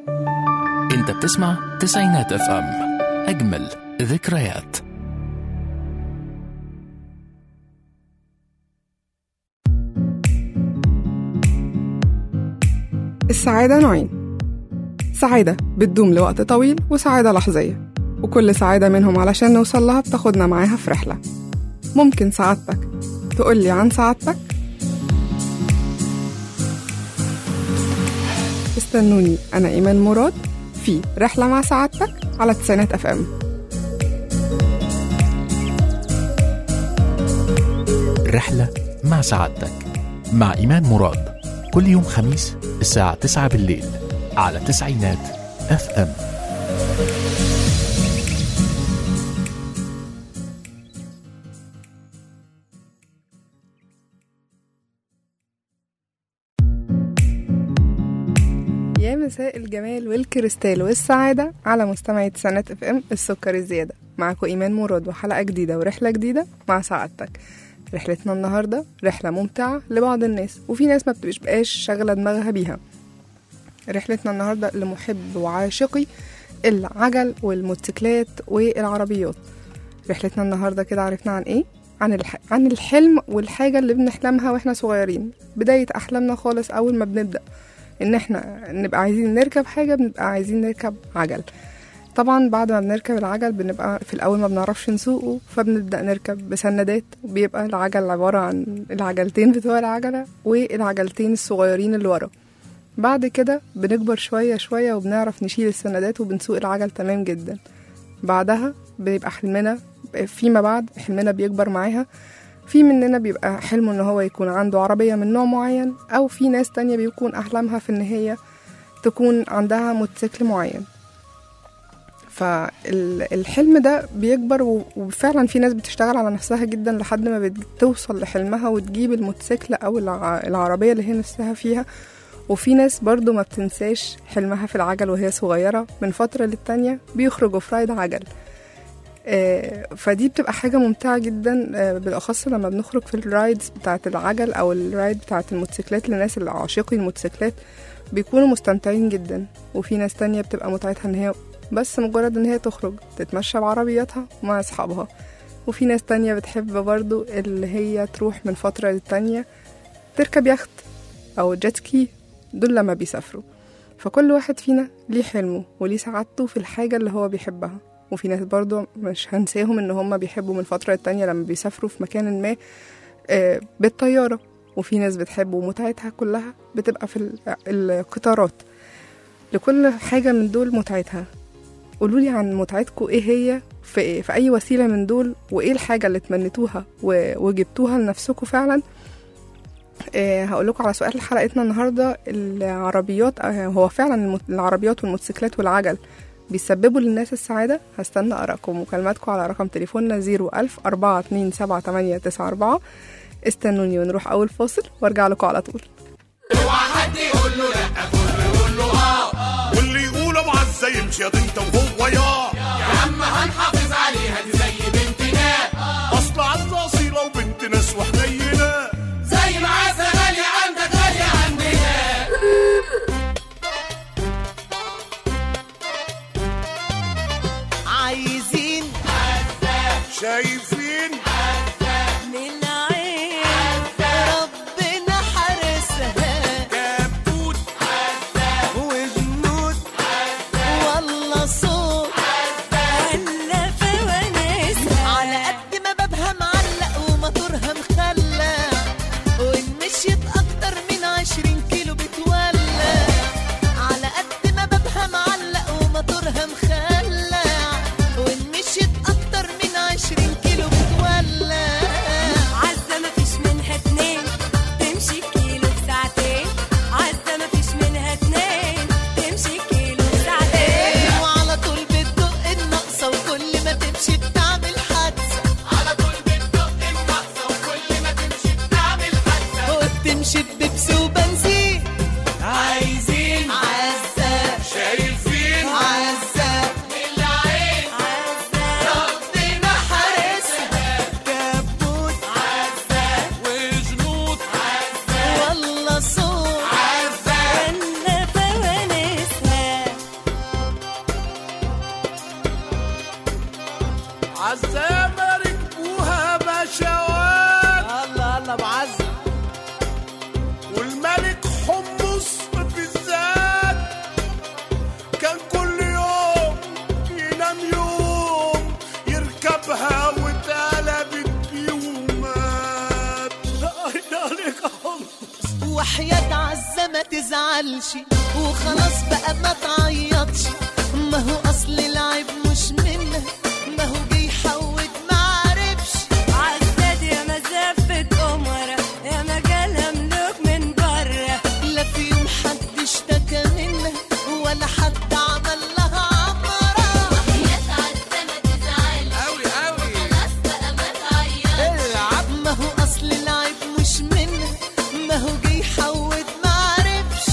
انت بتسمع تسعينات اف ام اجمل ذكريات السعادة نوعين سعادة بتدوم لوقت طويل وسعادة لحظية وكل سعادة منهم علشان نوصل لها بتاخدنا معاها في رحلة ممكن سعادتك تقولي عن سعادتك استنوني أنا إيمان مراد في رحلة مع سعادتك على تسعينات أف أم رحلة مع سعادتك مع إيمان مراد كل يوم خميس الساعة 9 بالليل على تسعينات اف ام يا مساء الجمال والكريستال والسعادة على مستمعي تسعينات اف ام السكر الزيادة معاكم إيمان مراد وحلقة جديدة ورحلة جديدة مع سعادتك رحلتنا النهاردة رحلة ممتعة لبعض الناس وفي ناس ما بتبقاش شاغلة دماغها بيها رحلتنا النهاردة لمحب وعاشقي العجل والموتوسيكلات والعربيات رحلتنا النهاردة كده عرفنا عن ايه عن الح... عن الحلم والحاجة اللي بنحلمها واحنا صغيرين بداية أحلامنا خالص أول ما بنبدأ إن احنا نبقى عايزين نركب حاجة بنبقى عايزين نركب عجل طبعا بعد ما بنركب العجل بنبقى في الأول ما بنعرفش نسوقه فبنبدأ نركب بسندات بيبقى العجل عبارة عن العجلتين بتوع العجلة والعجلتين الصغيرين اللي ورا بعد كده بنكبر شوية شوية وبنعرف نشيل السندات وبنسوق العجل تمام جدا بعدها بيبقى حلمنا فيما بعد حلمنا بيكبر معاها في مننا بيبقى حلمه ان هو يكون عنده عربية من نوع معين او في ناس تانية بيكون احلامها في ان هي تكون عندها موتوسيكل معين فالحلم ده بيكبر و- وفعلا في ناس بتشتغل على نفسها جدا لحد ما بتوصل لحلمها وتجيب الموتوسيكل او الع- العربية اللي هي نفسها فيها وفي ناس برضو ما بتنساش حلمها في العجل وهي صغيرة من فترة للتانية بيخرجوا في رايد عجل آه، فدي بتبقى حاجة ممتعة جدا آه، بالأخص لما بنخرج في الرايدز بتاعة العجل أو الرايد بتاعة الموتوسيكلات للناس اللي عاشقي الموتوسيكلات بيكونوا مستمتعين جدا وفي ناس تانية بتبقى متعتها إن هي بس مجرد إن هي تخرج تتمشى بعربياتها مع أصحابها وفي ناس تانية بتحب برضو اللي هي تروح من فترة للتانية تركب يخت أو جيت سكي دول لما بيسافروا فكل واحد فينا ليه حلمه وليه سعادته في الحاجة اللي هو بيحبها وفي ناس برضو مش هنساهم ان هم بيحبوا من فترة للتانية لما بيسافروا في مكان ما آه، بالطيارة وفي ناس بتحب ومتعتها كلها بتبقى في ال- القطارات لكل حاجة من دول متعتها قولولي عن متعتكم ايه هي في, في اي وسيلة من دول وايه الحاجة اللي تمنيتوها و- وجبتوها لنفسكم فعلا آه، هقول لكم على سؤال حلقتنا النهارده العربيات آه، هو فعلا المت- العربيات والموتوسيكلات والعجل بيسببوا للناس السعادة هستنى آرائكم ومكالماتكم على رقم تليفوننا 01000 427 استنوني ونروح أول فاصل وارجع لكم على طول واللي يقول ابو عزة يمشي يا انت وهو يا يا عم هنحافظ عليها دي زي بنتنا اصل عزة اصيلة وبنت ناس وحنينة زي ما عزة غالية عندك غالية عندنا عايزين شايفين من العين ربنا حارسها كبوت وجنود والله صوت هلا فوانيس على قد ما بابها معلق وموتورها مخلع وان مشيت اكتر من عشرين كيلو بتولع على قد ما بابها معلق وموتورها مخلع وان مشيت اكتر من عشرين كيلو عزامة ركبوها بشوات الله الله ابو عزه والملك حمص بالذات كان كل يوم ينام يوم يركبها واتقلبت بيومات عليك يا حمص وحياة عزة ما تزعلش وخلاص بقى ما تعيطش ما هو اصل العيب مش منه ما هو جه يحود ما عرفش عزاد يا مزفة أمرة يا مجالها ملوك من بره لا في يوم حد اشتكى منه ولا حد عمل لها عمرة قوي قوي العب ما هو اصل العيب مش منه ما هو جه يحود ما عرفش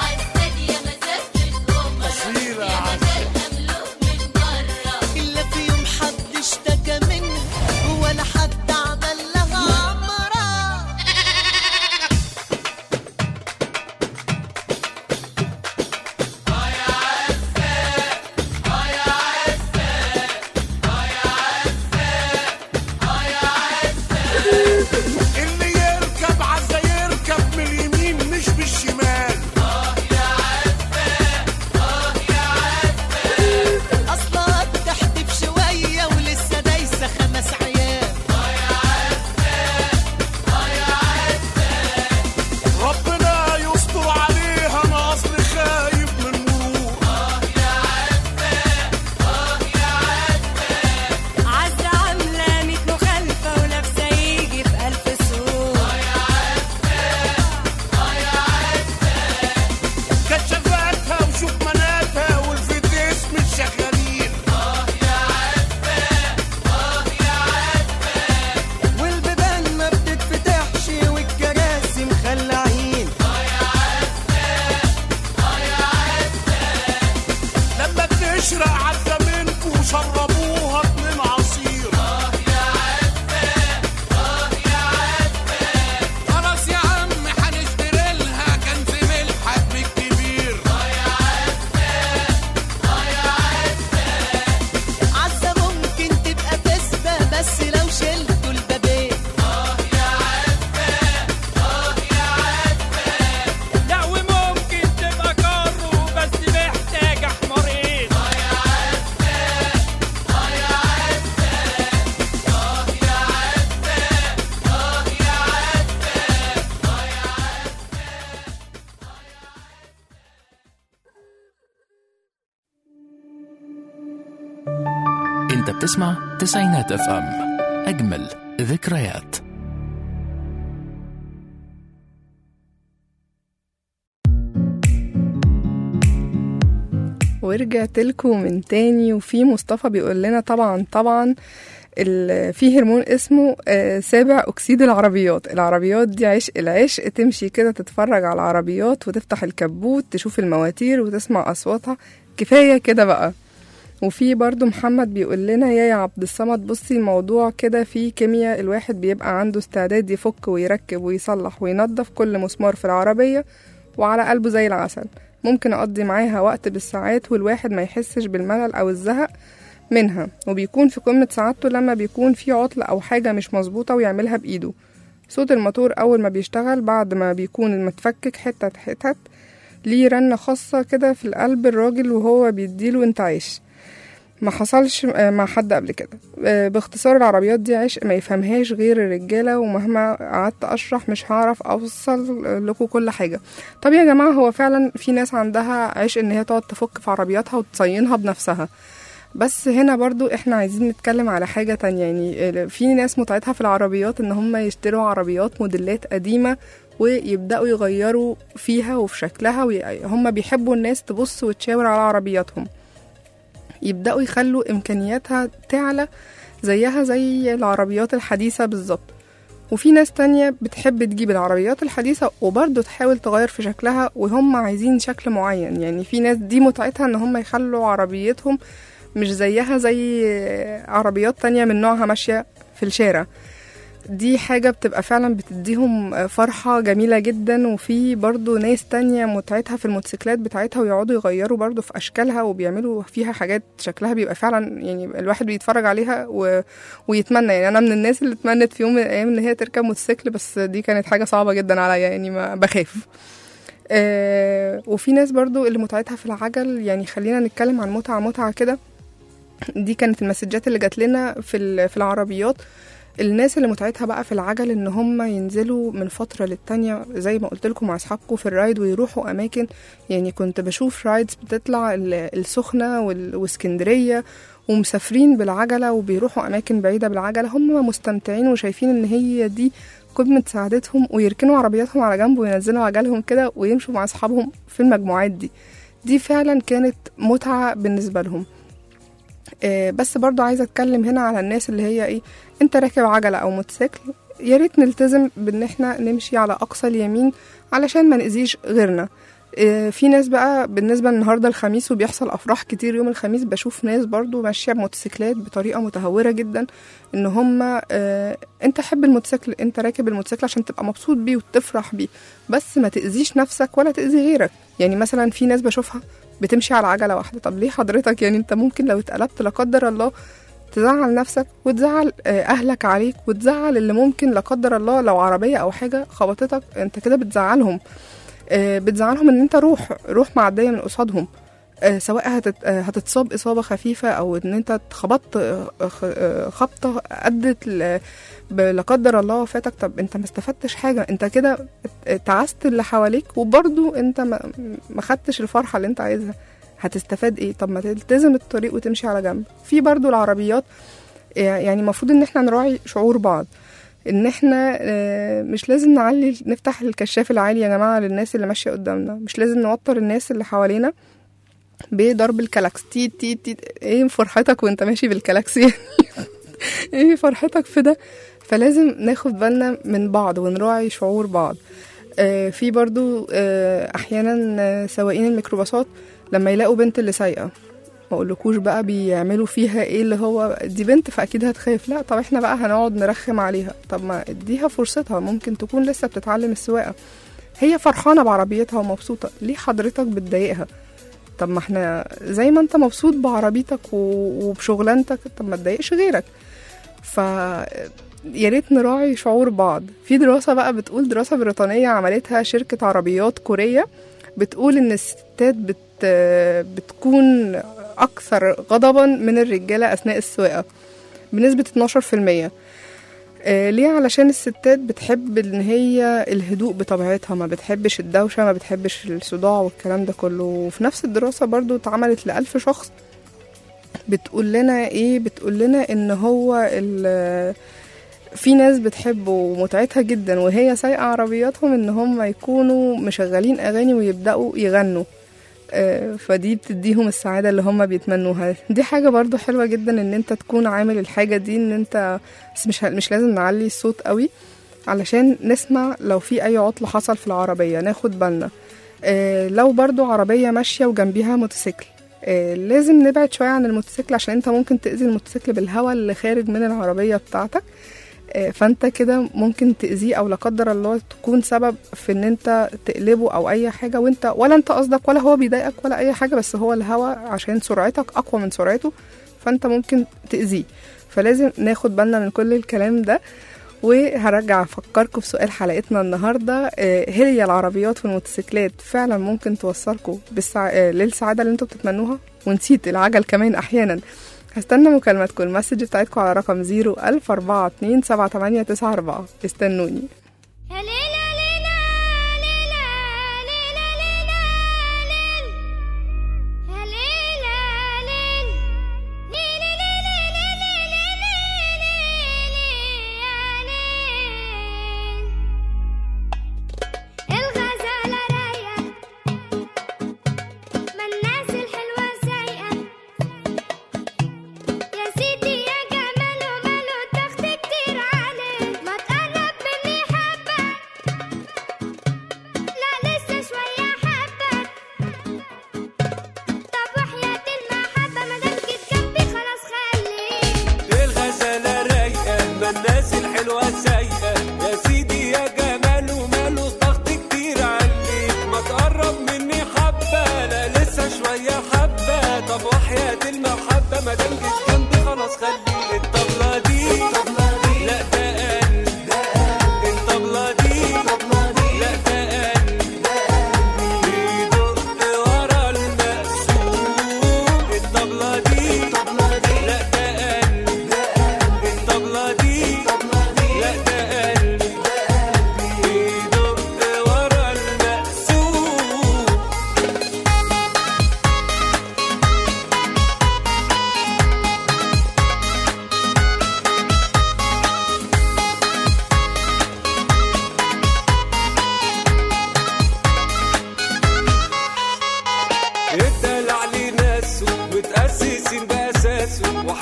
بصيرة يا عزة لا في يوم حد اشتكى منه ولا حد عمل لها عمرة اللي يركب عزة يركب من اليمين مش بالشمال اصلا بتحدف شويه ولسه دايسه خمس عيال ربنا يستر عليها انا اصلي خايف من مرور عزة عاملة ميت مخالفة ولابسة يجي في ألف سوق كشفاتها وشوف مناتها والفتيس مش شغالين والبيبان ما بتتفتحش والكراسي مخلعين لما تشرق عزة منكوا شربوها اتنين عصير خلاص يا عم هنشتري لها كنز ملح حجم كبير عزة ممكن تبقى فاسدة بس لو شلتوا البابين لا وممكن تبقى كارو بس محتاجة حمارين انت بتسمع تسعينات اف ام اجمل ذكريات ورجعت لكم من تاني وفي مصطفى بيقول لنا طبعا طبعا ال- في هرمون اسمه آه، سابع اكسيد العربيات العربيات دي عشق العشق تمشي كده تتفرج على العربيات وتفتح الكبوت تشوف المواتير وتسمع اصواتها كفايه كده بقى وفي برضو محمد بيقول لنا يا يا عبد الصمد بصي الموضوع كده فيه كيمياء الواحد بيبقى عنده استعداد يفك ويركب ويصلح وينظف كل مسمار في العربية وعلى قلبه زي العسل ممكن أقضي معاها وقت بالساعات والواحد ما يحسش بالملل أو الزهق منها وبيكون في قمة سعادته لما بيكون في عطل أو حاجة مش مظبوطة ويعملها بإيده صوت الموتور أول ما بيشتغل بعد ما بيكون المتفكك حتت حتت ليه رنة خاصة كده في القلب الراجل وهو بيديله انتعاش ما حصلش آه، مع حد قبل كده آه، باختصار العربيات دي عشق ما يفهمهاش غير الرجالة ومهما قعدت أشرح مش هعرف أوصل لكم كل حاجة طب يا جماعة هو فعلا في ناس عندها عشق إن هي تقعد تفك في عربياتها وتصينها بنفسها بس هنا برضو احنا عايزين نتكلم على حاجة تانية يعني ال- في ناس متعتها في العربيات ان هم يشتروا عربيات موديلات قديمة ويبدأوا يغيروا فيها وفي شكلها وهم بيحبوا الناس تبص وتشاور على عربياتهم يبدأوا يخلوا إمكانياتها تعلى زيها زي العربيات الحديثة بالظبط وفي ناس تانية بتحب تجيب العربيات الحديثة وبرضه تحاول تغير في شكلها وهم عايزين شكل معين يعني في ناس دي متعتها ان هم يخلوا عربيتهم مش زيها زي عربيات تانية من نوعها ماشية في الشارع دي حاجة بتبقى فعلا بتديهم فرحة جميلة جدا وفي برضو ناس تانية متعتها في الموتوسيكلات بتاعتها ويقعدوا يغيروا برضو في أشكالها وبيعملوا فيها حاجات شكلها بيبقى فعلا يعني الواحد بيتفرج عليها و... ويتمنى يعني أنا من الناس اللي اتمنت في يوم من الأيام إن هي تركب موتوسيكل بس دي كانت حاجة صعبة جدا عليا يعني ما بخاف آه وفي ناس برضو اللي متعتها في العجل يعني خلينا نتكلم عن متعة متعة كده دي كانت المسجات اللي جات لنا في ال- في العربيات الناس اللي متعتها بقى في العجل ان هم ينزلوا من فتره للتانيه زي ما قلت لكم مع اصحابكم في الرايد ويروحوا اماكن يعني كنت بشوف رايدز بتطلع ال- السخنه وال- واسكندريه ومسافرين بالعجله وبيروحوا اماكن بعيده بالعجله هم مستمتعين وشايفين ان هي دي قمه سعادتهم ويركنوا عربياتهم على جنب وينزلوا عجلهم كده ويمشوا مع اصحابهم في المجموعات دي دي فعلا كانت متعه بالنسبه لهم آه، بس برضو عايزه اتكلم هنا على الناس اللي هي ايه انت راكب عجله او موتوسيكل يا ريت نلتزم بان احنا نمشي على اقصى اليمين علشان ما نأذيش غيرنا آه، في ناس بقى بالنسبه النهارده الخميس وبيحصل افراح كتير يوم الخميس بشوف ناس برضو ماشيه بموتوسيكلات بطريقه متهوره جدا ان هم آه انت حب الموتوسيكل انت راكب الموتوسيكل عشان تبقى مبسوط بيه وتفرح بيه بس ما تأذيش نفسك ولا تأذي غيرك يعني مثلا في ناس بشوفها بتمشي على عجله واحده طب ليه حضرتك يعني انت ممكن لو اتقلبت لا قدر الله تزعل نفسك وتزعل آه، اهلك عليك وتزعل اللي ممكن لا قدر الله لو عربيه او حاجه خبطتك انت كده بتزعلهم آه، بتزعلهم ان انت روح روح معديه من قصادهم آه، سواء هتت- آه، هتتصاب اصابه خفيفه او ان انت اتخبطت آه، خ- آه، خبطه ادت ل- ب- لا قدر الله وفاتك طب انت ما استفدتش حاجه انت كده تعست اللي حواليك وبرضو انت ما ما خدتش الفرحه اللي انت عايزها هتستفاد ايه طب ما تلتزم الطريق وتمشي على جنب في برضو العربيات آه، يعني المفروض ان احنا نراعي شعور بعض ان احنا آه، مش لازم نعلي نفتح الكشاف العالي يا جماعه للناس اللي ماشيه قدامنا مش لازم نوتر الناس اللي حوالينا بضرب الكلاكس تي تي تي ايه فرحتك وانت ماشي بالكلاكس يعني ايه فرحتك في ده فلازم ناخد بالنا من بعض ونراعي شعور بعض آه في برضو آه احيانا آه، سواقين الميكروباصات لما يلاقوا بنت اللي سايقه ما اقولكوش بقى بيعملوا فيها ايه اللي هو دي بنت فاكيد هتخاف لا طب احنا بقى هنقعد نرخم عليها طب ما اديها فرصتها ممكن تكون لسه بتتعلم السواقه هي فرحانه بعربيتها ومبسوطه ليه حضرتك بتضايقها طب ما احنا زي ما انت مبسوط بعربيتك و- وبشغلانتك طب ما تضايقش غيرك ف يا ريت نراعي شعور بعض في دراسة بقى بتقول دراسة بريطانية عملتها شركة عربيات كورية بتقول ان الستات بت بتكون اكثر غضبا من الرجالة اثناء السواقة بنسبة 12% آه، ليه علشان الستات بتحب ان هي الهدوء بطبيعتها ما بتحبش الدوشة ما بتحبش الصداع والكلام ده كله وفي نفس الدراسة برضو اتعملت لألف شخص بتقول لنا ايه بتقول لنا ان هو ال- في ناس بتحبه ومتعتها جدا وهي سايقة عربياتهم ان هم يكونوا مشغلين اغاني ويبدأوا يغنوا آه، فدي بتديهم السعادة اللي هم بيتمنوها دي حاجة برضو حلوة جدا ان انت تكون عامل الحاجة دي ان انت بس مش مش لازم نعلي الصوت قوي علشان نسمع لو في اي عطل حصل في العربية ناخد بالنا آه، لو برضو عربية ماشية وجنبيها موتوسيكل آه، لازم نبعد شوية عن الموتوسيكل عشان انت ممكن تأذي الموتوسيكل بالهواء اللي خارج من العربية بتاعتك آه، فانت كده ممكن تأذيه او لا قدر الله تكون سبب في ان انت تقلبه او اي حاجة وانت ولا انت قصدك ولا هو بيضايقك ولا اي حاجة بس هو الهوا عشان سرعتك اقوى من سرعته فانت ممكن تأذيه فلازم ناخد بالنا من كل الكلام ده وهرجع افكركم بسؤال حلقتنا النهارده آه، هي العربيات والموتوسيكلات فعلا ممكن توصلكم بالسع... آه، للسعاده اللي انتوا بتتمنوها ونسيت العجل كمان احيانا هستنى مكالماتكم المسج بتاعتكم على رقم 01042 استنوني يا ليلى ليلى ليلى ليلى ليلى ليل يا ليلى ليل ليلى ليلى ليلى ليلى يا ليل الغزالة رايقة ما الناس الحلوة سايقة يا سيدي يا جمال وماله تخت كتير عليه ما تقرب مني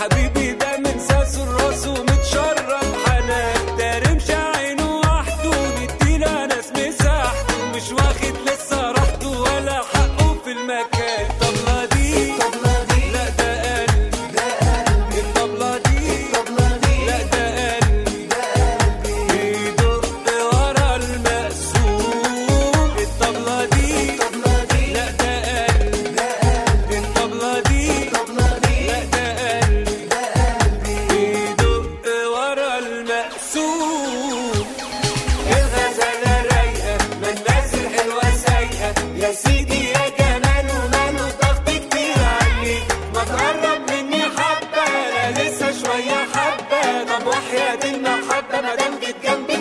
حبيبي ده من ساس الراس ومتشرب حنان ده رمش عينه وحده نديله ناس مساحته مش واخد لسه راحته ولا حقه في المكان الطبلة دي لا ده قلبي الطبلة دي لا ده قلبي بيدق ورا المقسوم الطبلة دي لا ده قلبي الطبلة دي لا ده قلبي بيدق ورا المقسوم الغزالة رايقة ما الناس الحلوة سايقة يا سيدي يا جمال وماله ضغط كتير عليك ما تقرب مني حبة لا لسه شوية حبة طب وحياة المحبة ما دام جيت جنبي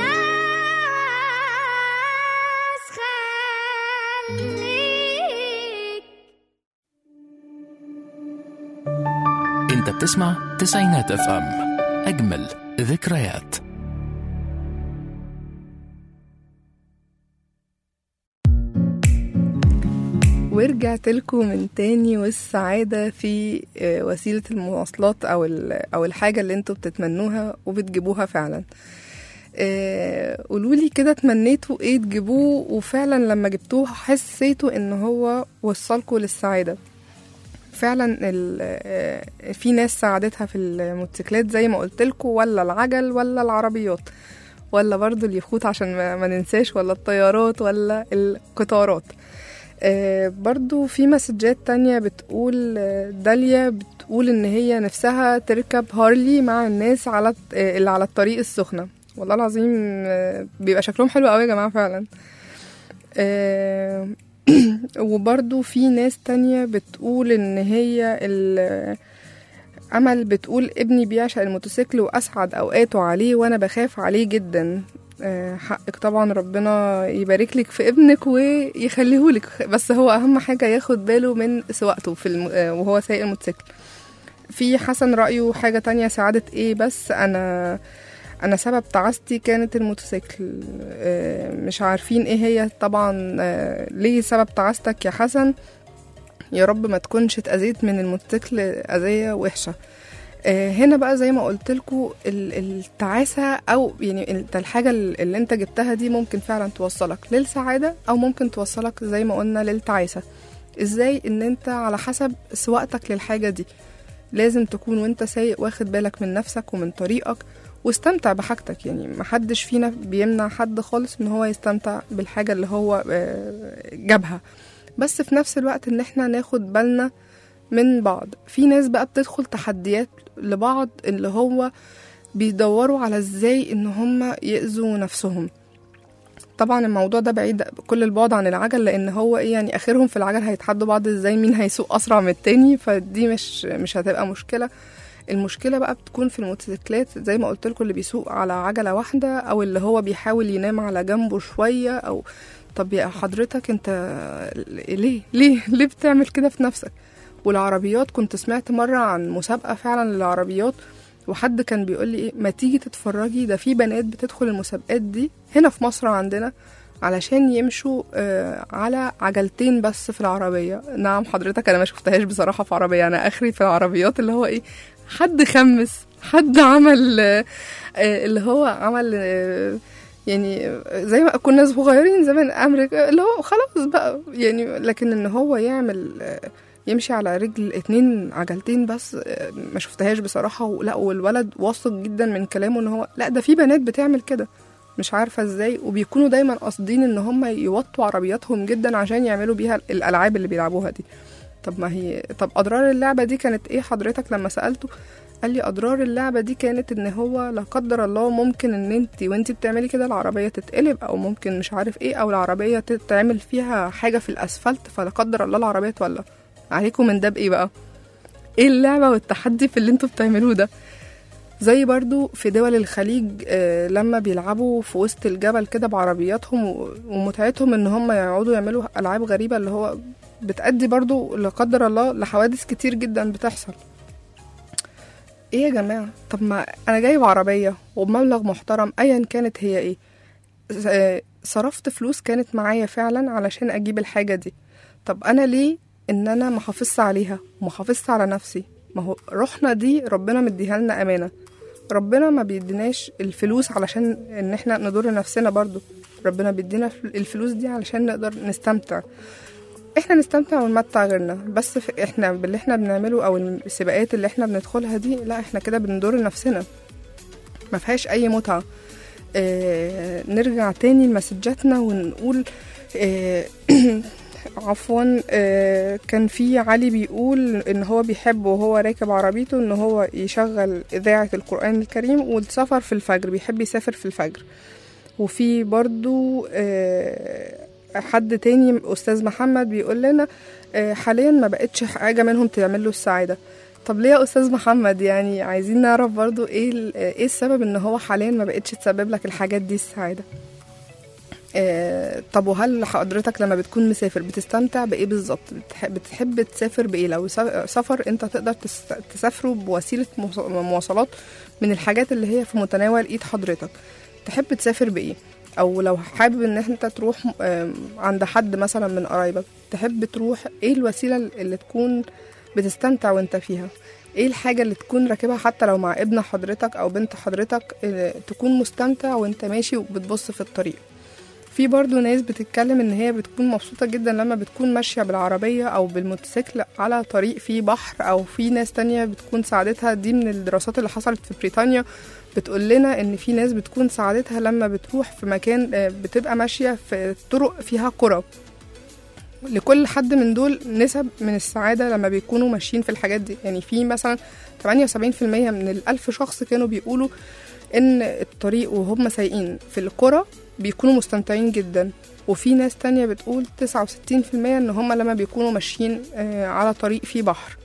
خلاص خليك انت بتسمع تسعينات اف ام اجمل ذكريات ورجعت لكم من تاني والسعادة في آه، وسيلة المواصلات أو ال- أو الحاجة اللي انتوا بتتمنوها وبتجيبوها فعلا قولوا لي كده تمنيتوا ايه تجيبوه وفعلا لما جبتوه حسيتوا ان هو وصلكوا للسعادة فعلا ال- آه، في ناس ساعدتها في الموتوسيكلات زي ما قلت لكم ولا العجل ولا العربيات ولا برضو اليخوت عشان ما ما ننساش ولا الطيارات ولا القطارات آه، برضو في مسجات تانية بتقول آه، داليا بتقول ان هي نفسها تركب هارلي مع الناس على آه، اللي على الطريق السخنة والله العظيم آه، بيبقى شكلهم حلو قوي يا جماعة فعلا آه، وبرضو في ناس تانية بتقول ان هي ال- أمل بتقول ابني بيعشق الموتوسيكل وأسعد أوقاته عليه وأنا بخاف عليه جدا آه، حقك طبعا ربنا يبارك لك في ابنك ويخليهولك بس هو أهم حاجة ياخد باله من سواقته في الم... آه، وهو سايق الموتوسيكل في حسن رأيه حاجة تانية سعادة ايه بس أنا أنا سبب تعاستي كانت الموتوسيكل آه، مش عارفين ايه هي طبعا آه، ليه سبب تعاستك يا حسن يا رب ما تكونش اتأذيت من الموتوسيكل أذية وحشة آه، هنا بقى زي ما قلت لكم التعاسة أو يعني انت الحاجة اللي انت جبتها دي ممكن فعلا توصلك للسعادة أو ممكن توصلك زي ما قلنا للتعاسة ازاي ان انت على حسب سواقتك للحاجة دي لازم تكون وانت سايق واخد بالك من نفسك ومن طريقك واستمتع بحاجتك يعني محدش فينا بيمنع حد خالص ان هو يستمتع بالحاجة اللي هو آه، جابها بس في نفس الوقت ان احنا ناخد بالنا من بعض في ناس بقى بتدخل تحديات لبعض اللي هو بيدوروا على ازاي ان هم يأذوا نفسهم طبعا الموضوع ده بعيد كل البعد عن العجل لان هو ايه يعني اخرهم في العجل هيتحدوا بعض ازاي مين هيسوق اسرع من التاني فدي مش مش هتبقى مشكله المشكله بقى بتكون في الموتوسيكلات زي ما قلت لكم اللي بيسوق على عجله واحده او اللي هو بيحاول ينام على جنبه شويه او طب يا حضرتك انت ليه ليه ليه بتعمل كده في نفسك والعربيات كنت سمعت مرة عن مسابقة فعلا للعربيات وحد كان بيقول لي ايه ما تيجي تتفرجي ده في بنات بتدخل المسابقات دي هنا في مصر عندنا علشان يمشوا آه على عجلتين بس في العربية نعم حضرتك أنا ما شفتهاش بصراحة في عربية أنا آخري في العربيات اللي هو إيه حد خمس حد عمل آه آه اللي هو عمل آه يعني زي ما كنا صغيرين زمان أمريكا اللي هو خلاص بقى يعني لكن إن هو يعمل آه يمشي على رجل اتنين عجلتين بس آه، ما شفتهاش بصراحة ولا والولد واثق جدا من كلامه ان هو لا ده في بنات بتعمل كده مش عارفة ازاي وبيكونوا دايما قاصدين ان هم يوطوا عربياتهم جدا عشان يعملوا بيها الالعاب اللي بيلعبوها دي طب ما هي طب اضرار اللعبة دي كانت ايه حضرتك لما سألته قال لي اضرار اللعبة دي كانت ان هو لا قدر الله ممكن ان انت وانت بتعملي كده العربية تتقلب او ممكن مش عارف ايه او العربية تتعمل فيها حاجة في الاسفلت فلا قدر الله العربية تولع عليكم من ده بايه بقى ايه اللعبة والتحدي في اللي انتوا بتعملوه ده زي برضو في دول الخليج آه، لما بيلعبوا في وسط الجبل كده بعربياتهم و- ومتعتهم ان هم يقعدوا يعملوا العاب غريبة اللي هو بتأدي برضو لا قدر الله لحوادث كتير جدا بتحصل ايه يا جماعة طب ما انا جايب عربية وبمبلغ محترم ايا كانت هي ايه س- آه، صرفت فلوس كانت معايا فعلا علشان اجيب الحاجة دي طب انا ليه ان انا محافظت عليها ومحافظت على نفسي ما هو روحنا دي ربنا مديها لنا امانه ربنا ما بيديناش الفلوس علشان ان احنا نضر نفسنا برضو ربنا بيدينا الفلوس دي علشان نقدر نستمتع احنا نستمتع ونمتع غيرنا بس في احنا باللي احنا بنعمله او السباقات اللي احنا بندخلها دي لا احنا كده بنضر نفسنا ما فيهاش اي متعه اه نرجع تاني لمسجاتنا ونقول اه عفوا آه، كان في علي بيقول ان هو بيحب وهو راكب عربيته ان هو يشغل اذاعه القران الكريم والسفر في الفجر بيحب يسافر في الفجر وفي برضو آه، حد تاني استاذ محمد بيقول لنا آه، حاليا ما بقتش حاجه منهم تعمل له السعاده طب ليه يا استاذ محمد يعني عايزين نعرف برضو ايه ال- ايه السبب ان هو حاليا ما بقتش تسبب لك الحاجات دي السعاده آه، طب وهل حضرتك لما بتكون مسافر بتستمتع بإيه بالظبط؟ بتح- بتحب تسافر بإيه؟ لو سف- سفر أنت تقدر تس- تسافره بوسيلة مواص- مواصلات من الحاجات اللي هي في متناول إيد حضرتك تحب تسافر بإيه؟ أو لو حابب إن أنت تروح آم، عند حد مثلا من قرايبك تحب تروح إيه الوسيلة اللي تكون بتستمتع وأنت فيها؟ ايه الحاجة اللي تكون راكبها حتى لو مع ابن حضرتك او بنت حضرتك آه، تكون مستمتع وانت ماشي وبتبص في الطريق في برضو ناس بتتكلم ان هي بتكون مبسوطة جدا لما بتكون ماشية بالعربية او بالموتوسيكل على طريق فيه بحر او في ناس تانية بتكون سعادتها دي من الدراسات اللي حصلت في بريطانيا بتقول لنا ان في ناس بتكون سعادتها لما بتروح في مكان آه، بتبقى ماشية في طرق فيها قرى لكل حد من دول نسب من السعادة لما بيكونوا ماشيين في الحاجات دي يعني في مثلا 78% من الألف شخص كانوا بيقولوا إن الطريق وهم سايقين في القرى بيكونوا مستمتعين جدا وفي ناس تانية بتقول 69% إن هم لما بيكونوا ماشيين آه، على طريق فيه بحر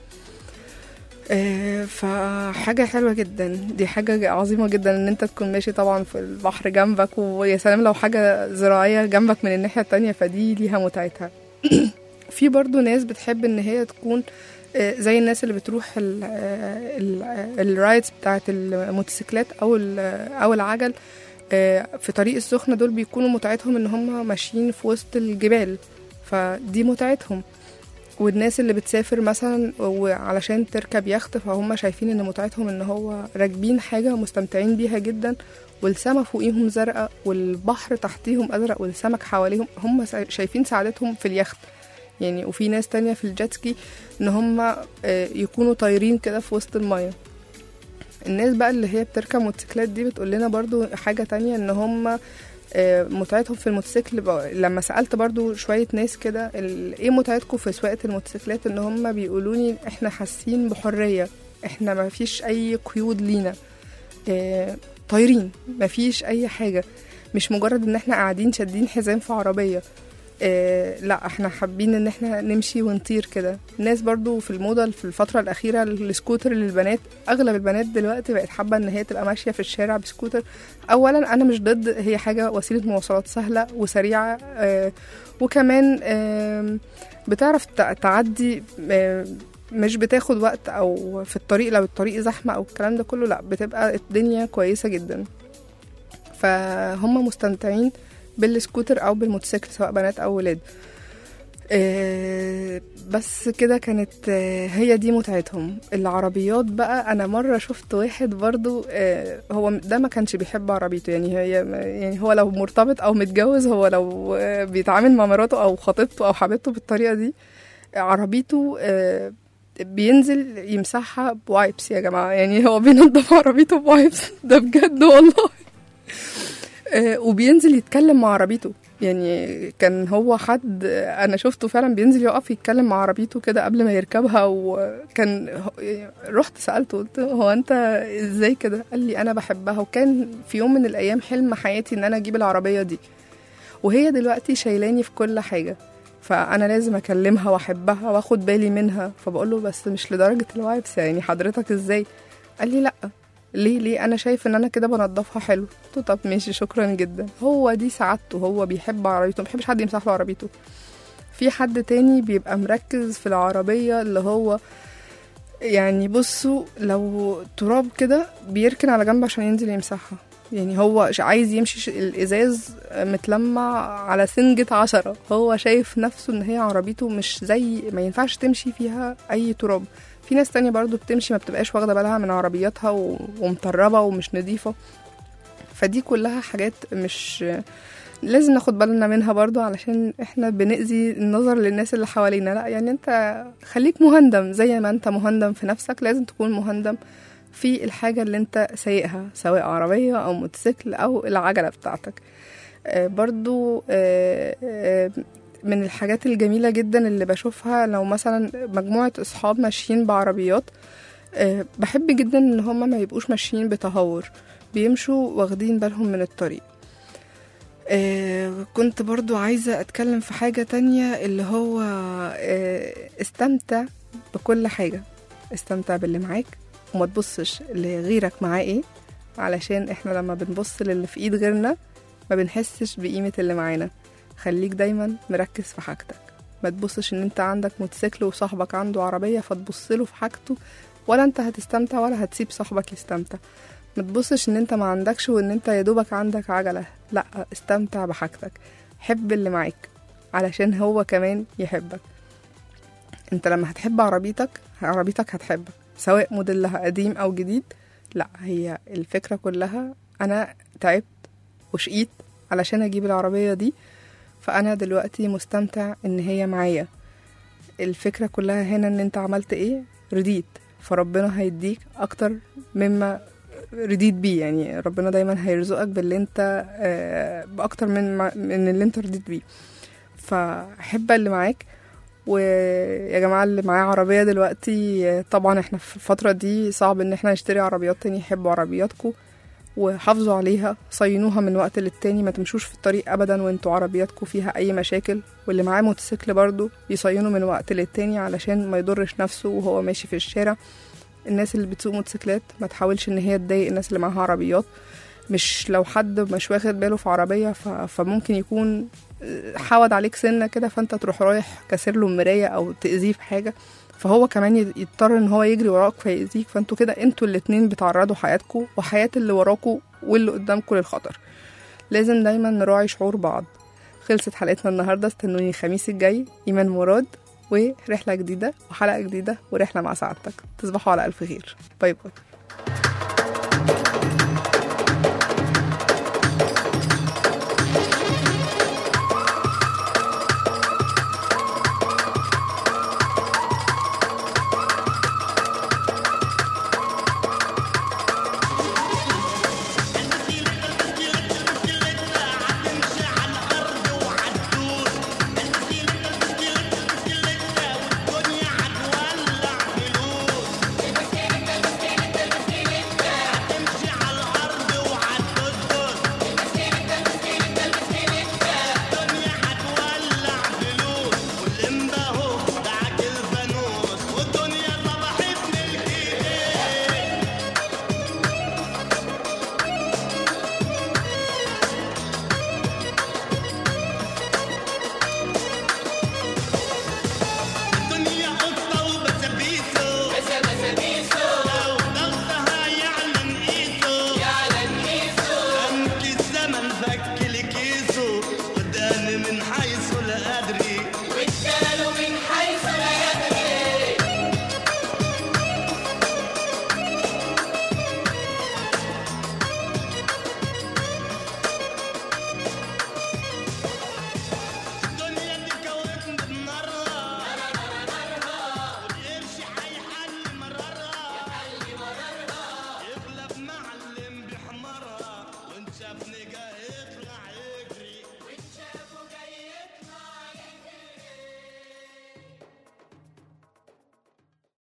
آه، فحاجة حلوة جدا دي حاجة عظيمة جدا ان انت تكون ماشي طبعا في البحر جنبك ويا سلام لو حاجة زراعية جنبك من الناحية التانية فدي ليها متعتها في برضو ناس بتحب ان هي تكون آه، زي الناس اللي بتروح ال- آه، ال- آه، الرايدز بتاعت الموتوسيكلات او ال- او العجل آه، في طريق السخنة دول بيكونوا متعتهم ان هم ماشيين في وسط الجبال فدي متعتهم والناس اللي بتسافر مثلا وعلشان تركب يخت فهم شايفين ان متعتهم ان هو راكبين حاجة مستمتعين بيها جدا والسما فوقيهم زرقاء والبحر تحتيهم ازرق والسمك حواليهم هم سا- شايفين سعادتهم في اليخت يعني وفي ناس تانية في الجيتسكي ان هم آه، يكونوا طايرين كده في وسط المية الناس بقى اللي هي بتركب موتوسيكلات دي بتقول لنا برضو حاجة تانية ان هم آه، متعتهم في الموتوسيكل بقى- لما سألت برضو شوية ناس كده ال- ايه متعتكم في سواقة الموتوسيكلات ان هم بيقولوني احنا حاسين بحرية احنا ما فيش اي قيود لينا آه، طايرين ما فيش اي حاجة مش مجرد ان احنا قاعدين شادين حزام في عربية آه لا احنا حابين ان احنا نمشي ونطير كده الناس برضو في الموضة في الفترة الأخيرة السكوتر للبنات أغلب البنات دلوقتي بقت حابة ان هي تبقى ماشية في الشارع بسكوتر أولا أنا مش ضد هي حاجة وسيلة مواصلات سهلة وسريعة آه وكمان آه بتعرف تع- تعدي آه مش بتاخد وقت او في الطريق لو الطريق زحمه او الكلام ده كله لا بتبقى الدنيا كويسه جدا فهم مستمتعين بالسكوتر او بالموتوسيكل سواء بنات او ولاد آه، بس كده كانت آه، هي دي متعتهم العربيات بقى انا مره شفت واحد برضو آه، هو ده ما كانش بيحب عربيته يعني هي يعني هو لو مرتبط او متجوز هو لو آه، بيتعامل مع مراته او خطيبته او حبيبته بالطريقه دي عربيته آه، بينزل يمسحها بوايبس يا جماعه يعني هو بينضف عربيته بوايبس ده بجد والله آه، وبينزل يتكلم مع عربيته يعني كان هو حد آه، انا شفته فعلا بينزل يقف يتكلم مع عربيته كده قبل ما يركبها وكان هو- رحت سالته قلت له، هو انت ازاي كده قال لي انا بحبها وكان في يوم من الايام حلم حياتي ان انا اجيب العربيه دي وهي دلوقتي شايلاني في كل حاجه فانا لازم اكلمها واحبها واخد بالي منها فبقول له بس مش لدرجه الوايبس يعني حضرتك ازاي قال لي لا ليه ليه انا شايف ان انا كده بنضفها حلو قلت له طب ماشي شكرا جدا هو دي سعادته هو بيحب عربيته ما بيحبش حد يمسح له عربيته في حد تاني بيبقى مركز في العربيه اللي هو يعني بصوا لو تراب كده بيركن على جنب عشان ينزل يمسحها يعني هو ش- عايز يمشي ش- الازاز متلمع على سنجة عشرة هو شايف نفسه ان هي عربيته مش زي ما ينفعش تمشي فيها اي تراب في ناس تانية برضو بتمشي ما بتبقاش واخدة بالها من عربياتها و- ومطربة ومش نظيفة فدي كلها حاجات مش لازم ناخد بالنا منها برضو علشان احنا بنأذي النظر للناس اللي حوالينا لا يعني انت خليك مهندم زي ما انت مهندم في نفسك لازم تكون مهندم في الحاجة اللي انت سايقها سواء عربية او موتوسيكل او العجلة بتاعتك آه، برضو آه، آه، من الحاجات الجميلة جدا اللي بشوفها لو مثلا مجموعة أصحاب ماشيين بعربيات آه، بحب جدا إن هما ما يبقوش ماشيين بتهور بيمشوا واخدين بالهم من الطريق آه، كنت برضو عايزة أتكلم في حاجة تانية اللي هو آه، استمتع بكل حاجة استمتع باللي معاك وما تبصش لغيرك معاه ايه علشان احنا لما بنبص للي في ايد غيرنا ما بنحسش بقيمة اللي معانا خليك دايما مركز في حاجتك ما تبصش ان انت عندك موتوسيكل وصاحبك عنده عربية فتبص له في حاجته ولا انت هتستمتع ولا هتسيب صاحبك يستمتع ما تبصش ان انت ما عندكش وان انت يا دوبك عندك عجلة لا استمتع بحاجتك حب اللي معاك علشان هو كمان يحبك انت لما هتحب عربيتك عربيتك هتحبك سواء موديلها قديم او جديد لا هي الفكرة كلها انا تعبت وشقيت علشان اجيب العربية دي فانا دلوقتي مستمتع ان هي معايا الفكرة كلها هنا ان انت عملت ايه رضيت فربنا هيديك اكتر مما رضيت بيه يعني ربنا دايما هيرزقك باللي انت آه، باكتر من ما- من اللي انت رضيت بيه فحب اللي معاك ويا جماعة اللي معاه عربية دلوقتي آه، طبعا احنا في الفترة دي صعب ان احنا نشتري عربيات تاني يحبوا عربياتكم وحافظوا عليها صينوها من وقت للتاني ما تمشوش في الطريق ابدا وانتوا عربياتكم فيها اي مشاكل واللي معاه موتوسيكل برضو يصينوا من وقت للتاني علشان ما يضرش نفسه وهو ماشي في الشارع الناس اللي بتسوق موتوسيكلات ما تحاولش ان هي تضايق الناس اللي معاها عربيات مش لو حد مش واخد باله في عربية ف... فممكن يكون حود عليك سنة كده فانت تروح رايح كسر له المراية او تأذيه في حاجة فهو كمان يت- يضطر ان هو يجري وراك فيأذيك فانتوا كده انتوا الاتنين بتعرضوا حياتكم وحياة اللي وراكوا واللي قدامكم للخطر لازم دايما نراعي شعور بعض خلصت حلقتنا النهاردة استنوني الخميس الجاي إيمان مراد ورحلة جديدة وحلقة جديدة ورحلة مع سعادتك تصبحوا على ألف خير باي باي